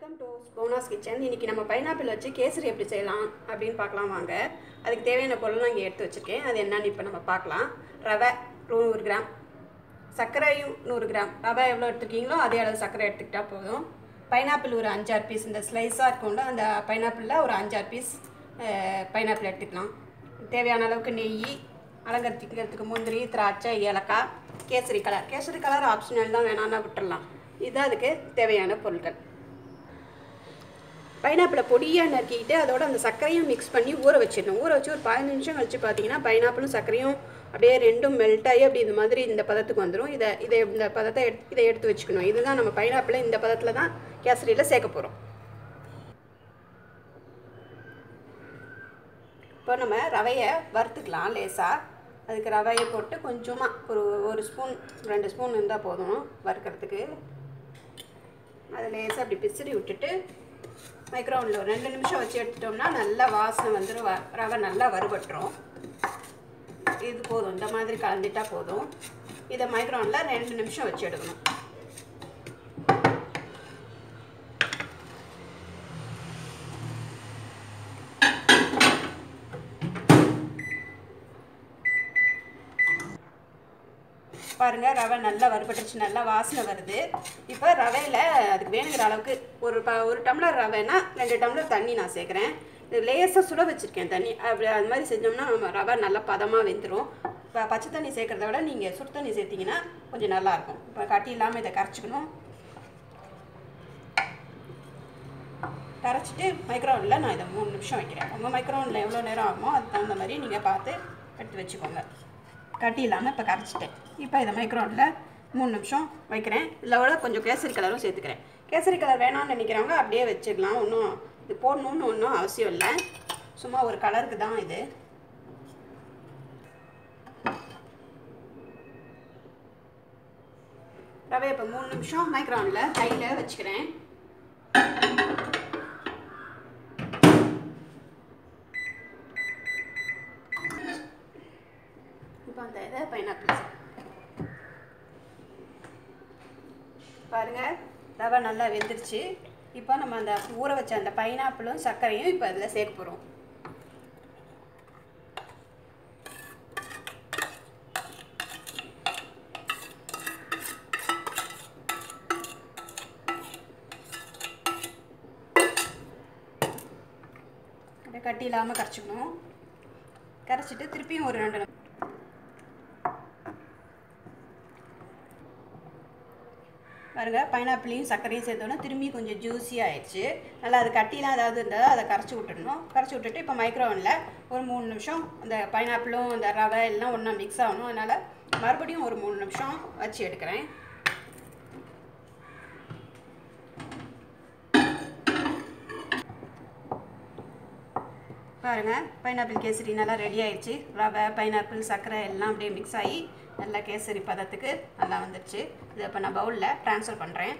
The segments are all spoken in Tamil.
வெல்கம் டு போனாஸ் கிச்சன் இன்னைக்கு நம்ம பைனாப்பிள் வச்சு கேசரி எப்படி செய்யலாம் அப்படின்னு பார்க்கலாம் வாங்க அதுக்கு தேவையான பொருள் நான் இங்கே எடுத்து வச்சுருக்கேன் அது என்னன்னு இப்போ நம்ம பார்க்கலாம் ரவை நூறு கிராம் சர்க்கரையும் நூறு கிராம் ரவை எவ்வளோ எடுத்துருக்கீங்களோ அதே அளவு சர்க்கரை எடுத்துக்கிட்டால் போதும் பைனாப்பிள் ஒரு அஞ்சாறு பீஸ் இந்த ஸ்லைஸாக இருக்கும்ல அந்த பைனாப்பிளில் ஒரு அஞ்சாறு பீஸ் பைனாப்பிள் எடுத்துக்கலாம் தேவையான அளவுக்கு நெய் அலங்கரிக்கிறதுக்கு முந்திரி திராட்சை ஏலக்காய் kesari colour kesari colour optional தான் வேணாம்னா விட்டுறலாம் இதுதான் அதுக்கு தேவையான பொருட்கள் பைனாப்பிளை பொடியாக நறுக்கிக்கிட்டு அதோட அந்த சர்க்கரையும் மிக்ஸ் பண்ணி ஊற வச்சிடணும் ஊற வச்சு ஒரு பதினஞ்சு நிமிஷம் கழிச்சு பார்த்தீங்கன்னா பைனாப்பிளும் சர்க்கரையும் அப்படியே ரெண்டும் மெல்ட் ஆகி அப்படி இந்த மாதிரி இந்த பதத்துக்கு வந்துடும் இதை இதை இந்த பதத்தை எடுத்து இதை எடுத்து வச்சுக்கணும் இதுதான் நம்ம பைனாப்பிளை இந்த பதத்தில் தான் கேசரியில் சேர்க்க போகிறோம் இப்போ நம்ம ரவையை வறுத்துக்கலாம் லேசாக அதுக்கு ரவையை போட்டு கொஞ்சமாக ஒரு ஒரு ஸ்பூன் ரெண்டு ஸ்பூன் இருந்தால் போதும் வறுக்கிறதுக்கு அதை லேசாக அப்படி பிசிறி விட்டுட்டு மைக்ரோவனில் ஒரு ரெண்டு நிமிஷம் வச்சு எடுத்துட்டோம்னா நல்லா வாசனை வந்துடும் வ ரவை நல்லா வறுபட்டுரும் இது போதும் இந்த மாதிரி கலந்துட்டா போதும் இதை மைக்ரோவனில் ரெண்டு நிமிஷம் வச்சு எடுக்கணும் பாருங்கள் ரவை நல்லா வறுபட்டுருச்சு நல்லா வாசனை வருது இப்போ ரவையில் அதுக்கு வேணுங்கிற அளவுக்கு ஒரு ப ஒரு டம்ளர் ரவைனா ரெண்டு டம்ளர் தண்ணி நான் சேர்க்குறேன் இது லேசாக சுட வச்சுருக்கேன் தண்ணி அப்படி அது மாதிரி செஞ்சோம்னா நம்ம ரவை நல்லா பதமாக வெந்துடும் இப்போ பச்சை தண்ணி சேர்க்குறத விட நீங்கள் சுடு தண்ணி சேர்த்திங்கன்னா கொஞ்சம் நல்லாயிருக்கும் இப்போ கட்டி இல்லாமல் இதை கரைச்சிக்கணும் கரைச்சிட்டு மைக்ரோவனில் நான் இதை மூணு நிமிஷம் வைக்கிறேன் உங்கள் மைக்ரோவனில் எவ்வளோ நேரம் ஆகுமோ அதுக்கு தகுந்த மாதிரி நீங்கள் பார்த்து எடுத்து வச்சுக்கோங்க கட்டி இல்லாமல் இப்போ கரைச்சிட்டேன் இப்போ இதை மைக்ரோனில் மூணு நிமிஷம் வைக்கிறேன் இதில் விட கொஞ்சம் கேசரி கலரும் சேர்த்துக்கிறேன் கேசரி கலர் வேணாம்னு நினைக்கிறவங்க அப்படியே வச்சிடலாம் ஒன்றும் இது போடணுன்னு ஒன்றும் அவசியம் இல்லை சும்மா ஒரு கலருக்கு தான் இது ரவை இப்போ மூணு நிமிஷம் மைக்ரோனில் கையில் வச்சுக்கிறேன் இப்போ அந்த இதை பைனாப்பிள் பாருங்கள் ரவை நல்லா வெந்துருச்சு இப்போ நம்ம அந்த ஊற வச்ச அந்த பைனாப்பிளும் சர்க்கரையும் இப்போ அதில் சேர்க்க போகிறோம் அப்படியே கட்டி இல்லாமல் கரைச்சிக்கணும் கரைச்சிட்டு திருப்பியும் ஒரு ரெண்டு நிமிஷம் பாருங்க பைனாப்பிளையும் சர்க்கரையும் சேர்த்தோன்னா திரும்பி கொஞ்சம் ஜூஸி ஆயிடுச்சு நல்லா அது கட்டிலாம் ஏதாவது இருந்தால் அதை கரைச்சி விட்டுடணும் கரைச்சி விட்டுட்டு இப்போ மைக்ரோவனில் ஒரு மூணு நிமிஷம் அந்த பைனாப்பிளும் அந்த ரவை எல்லாம் ஒன்றா மிக்ஸ் ஆகணும் அதனால் மறுபடியும் ஒரு மூணு நிமிஷம் வச்சு எடுக்கிறேன் பாருங்கள் பைனாப்பிள் கேசரி நல்லா ரெடி ஆயிடுச்சு ரவை பைனாப்பிள் சர்க்கரை எல்லாம் அப்படியே மிக்ஸ் ஆகி நல்லா கேசரி பதத்துக்கு நல்லா வந்துடுச்சு இதை இப்போ நான் பவுலில் ட்ரான்ஸ்ஃபர் பண்ணுறேன்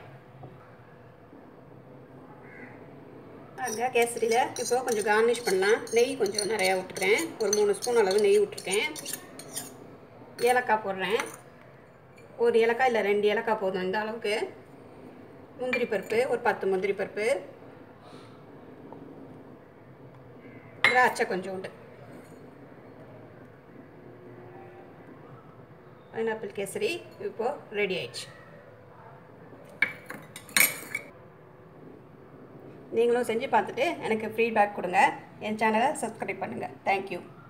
அங்கே கேசரியில் இப்போ கொஞ்சம் கார்னிஷ் பண்ணலாம் நெய் கொஞ்சம் நிறையா விட்டுக்கிறேன் ஒரு மூணு ஸ்பூன் அளவு நெய் விட்டுருக்கேன் ஏலக்காய் போடுறேன் ஒரு ஏலக்காய் இல்லை ரெண்டு ஏலக்காய் போதும் இந்த அளவுக்கு முந்திரி பருப்பு ஒரு பத்து முந்திரி பருப்பு திராட்சை கொஞ்சோண்டு பைனாப்பிள் கேசரி இப்போது ரெடி ஆயிடுச்சு நீங்களும் செஞ்சு பார்த்துட்டு எனக்கு ஃபீட்பேக் கொடுங்க என் சேனலை சப்ஸ்கிரைப் பண்ணுங்கள் தேங்க்யூ